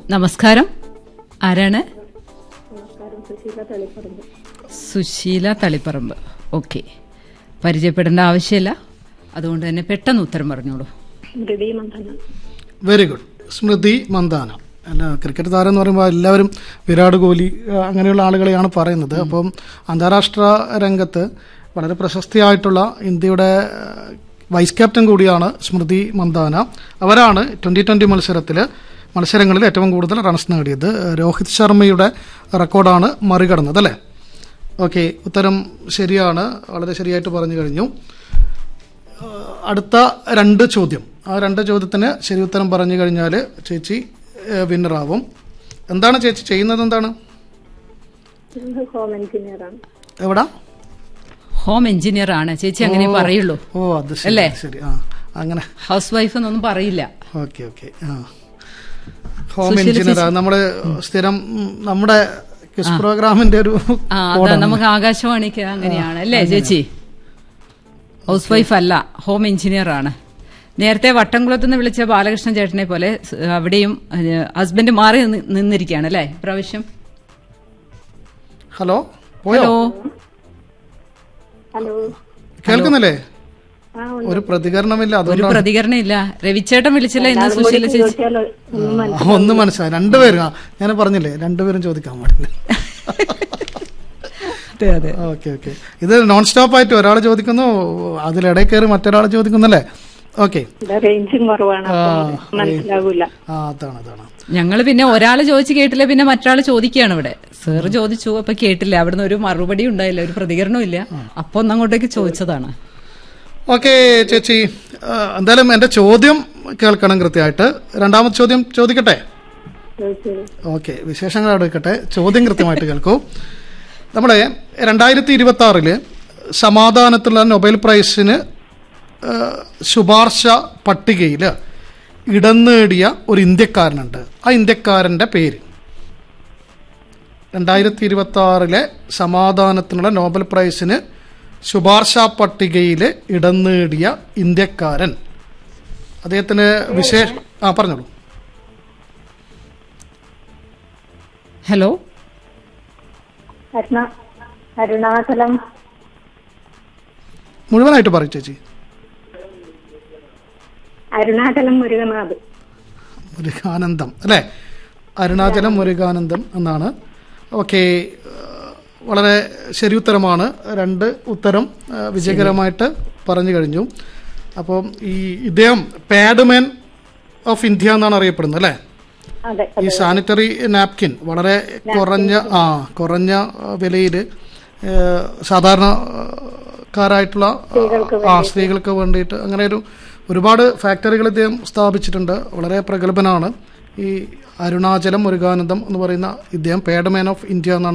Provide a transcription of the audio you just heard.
നമസ്കാരം ആരാണ് നമസ്കാരം സുശീല തളിപ്പറമ്പ് സുശീല തളിപ്പറമ്പ് ഓക്കെ പരിചയപ്പെടേണ്ട ആവശ്യമില്ല അതുകൊണ്ട് തന്നെ പെട്ടെന്ന് ഉത്തരം പറഞ്ഞോളൂ മൃതി മന്ദന വെരി ഗുഡ് സ്മൃതി മന്ദാന അല്ല ക്രിക്കറ്റ് താരം എന്ന് പറയുമ്പോൾ എല്ലാവരും വിരാട് കോഹ്ലി ആ, അങ്ങനെയുള്ള ആളുകളെയാണ് പറയുന്നത് അപ്പം അന്താരാഷ്ട്ര രംഗത്ത് വളരെ പ്രശസ്തിയായിട്ടുള്ള ഇന്ത്യയുടെ ആ, വൈസ് ക്യാപ്റ്റൻ കൂടിയാണ് സ്മൃതി മന്ദാന അവരാണ് ട്വന്റി ട്വന്റി മത്സരത്തിൽ മത്സരങ്ങളിൽ ഏറ്റവും കൂടുതൽ റൺസ് നേടിയത് രോഹിത് ശർമ്മയുടെ റെക്കോർഡാണ് മറികടന്നത് അല്ലേ ഓക്കെ ഉത്തരം ശരിയാണ് വളരെ ശരിയായിട്ട് പറഞ്ഞു കഴിഞ്ഞു അടുത്ത രണ്ട് ചോദ്യം ആ രണ്ട് ചോദ്യത്തിന് ശരി ഉത്തരം പറഞ്ഞു കഴിഞ്ഞാൽ ചേച്ചി വിന്നറാവും എന്താണ് ചേച്ചി ചെയ്യുന്നത് എന്താണ് ഹോം എഞ്ചിനീയറാണ് എവിടാ ഹോം എഞ്ചിനീയർ ആണ് ചേച്ചി അങ്ങനെ പറയുള്ളൂ ഓ അത് ശരി അല്ലേ? ശരി ആ അങ്ങനെ ഹൗസ് വൈഫ് എന്നൊന്നും പറയില്ല ഓക്കെ ഓക്കെ ആ ഹോം എഞ്ചിനീയർ നമ്മള് സ്ഥിരം ഉം, നമ്മുടെ ക്വിസ് പ്രോഗ്രാമിന്റെ ഒരു ആ അതാ നമുക്ക് ആകാശവാണിക്ക് അങ്ങനെയാണ് അല്ലേ ചേച്ചി ഹൗസ് വൈഫ് അല്ല ഹോം എഞ്ചിനീയർ ആണ് നേരത്തെ വട്ടംകുളത്ത് നിന്ന് വിളിച്ച ബാലകൃഷ്ണൻ ചേട്ടനെ പോലെ സ് അവിടെയും ഹസ്ബൻഡ് മാറി നിന്ന് നിന്നിരിക്കുകയാണ് അല്ലേ ഇപ്രാവശ്യം ഹലോ പോയോ ഹലോ ഹലോ കേൾക്കുന്നില്ലേ ആ ഒരു പ്രതികരണമില്ല ഒരു അതുകൊണ്ടാണ് പ്രതികരണം ഇല്ല രവിച്ചേട്ടൻ വിളിച്ചില്ല ഇന്ന് അതും കൂടി സുശീല ചേച്ചി ചോദിച്ചാലോ ഒന്നും മനസ്സിലാവില്ല. ആ, ഒന്ന് മനസ്സിലായി രണ്ടുപേരും ആ ഞാൻ പറഞ്ഞില്ലേ രണ്ടുപേരും ചോദിക്കാൻ പാടില്ല അതെ അതെ ഓക്കെ ഓക്കെ ഇത് നോൺ സ്റ്റോപ്പ് ആയിട്ട് ഒരാൾ ചോദിക്കുന്നു അതിലിടയിൽ കയറി മറ്റൊരാൾ ചോദിക്കുന്നല്ലേ ഓക്കെ ഇവിടെ റേഞ്ചും കുറവാണ് അപ്പം മനസ്സിലാവൂല ആ അതാണ് അതാണ് ഞങ്ങൾ പിന്നെ ഒരാൾ ചോദിച്ചു കേട്ടില്ല പിന്നെ മറ്റൊരാൾ ചോദിക്കുകയാണ് ഇവിടെ സാർ ചോദിച്ചു അപ്പൊ കേട്ടില്ല അവിടുന്ന് ഒരു മറുപടി ഉണ്ടായില്ല ഒരു പ്രതികരണവും ഇല്ല അപ്പൊ ഒന്ന് അങ്ങോട്ടേക്ക് ചോദിച്ചതാണ് ഓക്കെ ചേച്ചി ആ, എന്തായാലും എൻ്റെ ചോദ്യം കേൾക്കണം കൃത്യമായിട്ട് രണ്ടാമത്തെ ചോദ്യം ചോദിക്കട്ടെ ചോദിച്ചോളൂ. ഓക്കെ വിശേഷങ്ങൾ അവിടെ വെക്കട്ടെ ചോദ്യം കൃത്യമായിട്ട് കേൾക്കൂ നമ്മളെ രണ്ടായിരത്തി ഇരുപത്തി ആറില് സമാധാനത്തിലുള്ള നൊബേൽ പ്രൈസിന് ആ, ശുപാർശ പട്ടികയിൽ ഇടം നേടിയ ഒരു ഇന്ത്യക്കാരനുണ്ട് ആ ഇന്ത്യക്കാരൻ്റെ പേര് രണ്ടായിരത്തി ഇരുപത്തി ആറിലെ സമാധാനത്തിനുള്ള നോബൽ പ്രൈസിന് ശുപാർശ പട്ടികയിൽ ഇടം നേടിയ ഇന്ത്യക്കാരൻ അദ്ദേഹത്തിന് വിശേഷ ആ പറഞ്ഞോളൂ ഹലോ അരുണ അരുണാചലം മുഴുവനായിട്ട് പറയും ചേച്ചി അരുണാചലം മുരുകനാഥ് മുരുകാനന്ദം അല്ലേ അരുണാചലം മുരുകാനന്ദം എന്നാണ് ഓക്കെ വളരെ ശരി ഉത്തരമാണ് രണ്ട് ഉത്തരം ആ, വിജയകരമായിട്ട് പറഞ്ഞു കഴിഞ്ഞു അപ്പം ഈ ഇദ്ദേഹം പാഡ്മാൻ ഓഫ് ഇന്ത്യ എന്നാണ് അറിയപ്പെടുന്നത് അല്ലേ അതെ ഈ സാനിറ്ററി നാപ്കിൻ വളരെ കുറഞ്ഞ ആ കുറഞ്ഞ വിലയിൽ സാധാരണക്കാരായിട്ടുള്ള ആ സ്ത്രീകൾക്ക് വേണ്ടിയിട്ട് അങ്ങനെ ഒരു ഒരുപാട് ഫാക്ടറികൾ ഇദ്ദേഹം സ്ഥാപിച്ചിട്ടുണ്ട് വളരെ പ്രഗത്ഭനാണ് ഈ അരുണാചലം മുരുകാനന്ദം എന്ന് പറയുന്ന ഇദ്ദേഹം പേഡമാൻ ഓഫ് ഇന്ത്യ എന്നാണ്